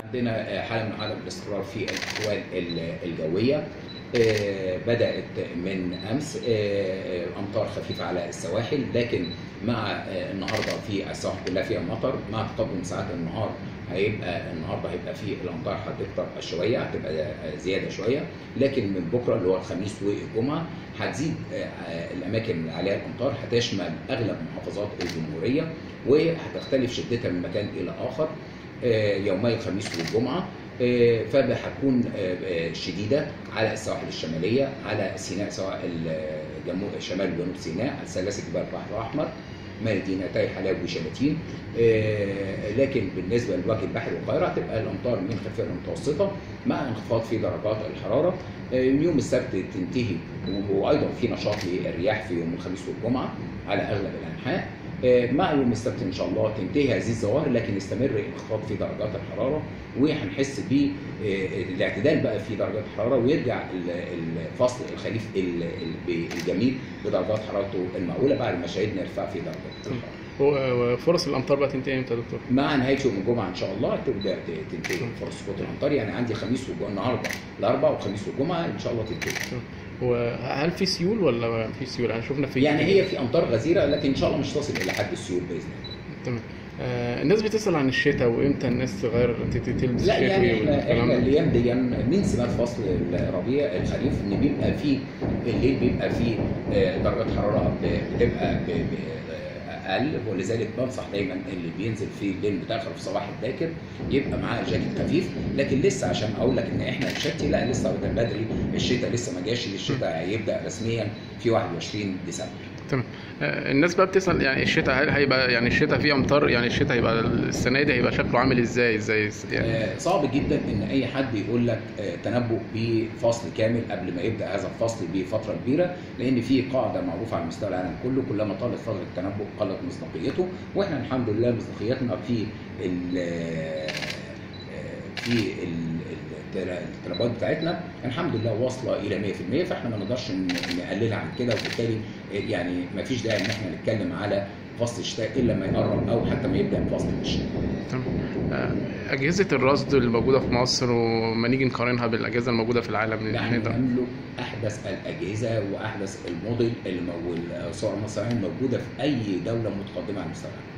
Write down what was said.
عندنا حالة من عدم الاستقرار في الأحوال الجوية آه، بدأت من أمس آه، أمطار خفيفة على السواحل لكن مع آه، النهاردة في السواحل كلها فيها مطر مع تقدم ساعات النهار هيبقى النهارده هيبقى في الامطار هتكتر شويه هتبقى زياده شويه لكن من بكره اللي هو الخميس والجمعه هتزيد الاماكن اللي عليها الامطار هتشمل اغلب محافظات الجمهوريه وهتختلف شدتها من مكان الى اخر يومي الخميس والجمعه فهتكون شديده على السواحل الشماليه على سيناء سواء الجنوب شمال وجنوب سيناء على سلاسل جبال البحر الاحمر مدينتي حلاوه وشلاتين لكن بالنسبه لوجه البحر والقاهره هتبقى الامطار من خفيفه لمتوسطه مع انخفاض في درجات الحراره يوم السبت تنتهي وايضا في نشاط للرياح في يوم الخميس والجمعه على اغلب الانحاء مع يوم السبت ان شاء الله تنتهي هذه الظواهر لكن يستمر انخفاض في درجات الحراره وهنحس بالاعتدال بقى في درجات الحراره ويرجع الفصل الخريف الجميل بدرجات حرارته المعقوله بعد ما شهدنا ارتفاع في درجات الحراره. وفرص الامطار بقى تنتهي امتى يا دكتور؟ مع نهايه يوم الجمعه ان شاء الله تبدا تنتهي فرص سقوط الامطار يعني عندي خميس والجمعه النهارده الاربعاء وخميس والجمعه ان شاء الله تنتهي. وهل في سيول ولا ما في سيول؟ انا شفنا في يعني هي في امطار غزيره لكن ان شاء الله مش تصل الى حد السيول باذن الله. تمام. آه الناس بتسال عن الشتاء وامتى الناس تغير تلبس لا يعني احنا, احنا الايام دي من سمات فصل الربيع الخريف ان بيبقى فيه الليل بيبقى فيه درجات حراره بتبقى اقل ولذلك بنصح دايما اللي بينزل في الليل متاخر في صباح الباكر يبقى معاه جاكيت خفيف لكن لسه عشان اقول لك ان احنا الشتي لا لسه بدري الشتاء لسه ما جاش الشتاء هيبدا رسميا في 21 ديسمبر تمام الناس بقى بتسال يعني الشتاء هل هيبقى يعني الشتاء فيه امطار يعني الشتاء هيبقى السنه دي هيبقى شكله عامل ازاي ازاي يعني آه صعب جدا ان اي حد يقول لك آه تنبؤ بفصل كامل قبل ما يبدا هذا الفصل بفتره كبيره لان في قاعده معروفه على مستوى العالم كله كلما طالت فتره التنبؤ قلت مصداقيته واحنا الحمد لله مصداقيتنا في ال في التنبؤات بتاعتنا الحمد لله واصله الى 100% فاحنا ما نقدرش نقللها عن كده وبالتالي يعني ما فيش داعي ان احنا نتكلم على فصل الشتاء الا ما يقرب او حتى ما يبدا فصل الشتاء. تمام. اجهزه الرصد اللي موجوده في مصر وما نيجي نقارنها بالاجهزه الموجوده في العالم نحن نملك احدث الاجهزه واحدث الموديل اللي والصور المصريه موجوده في اي دوله متقدمه على مستوى العالم.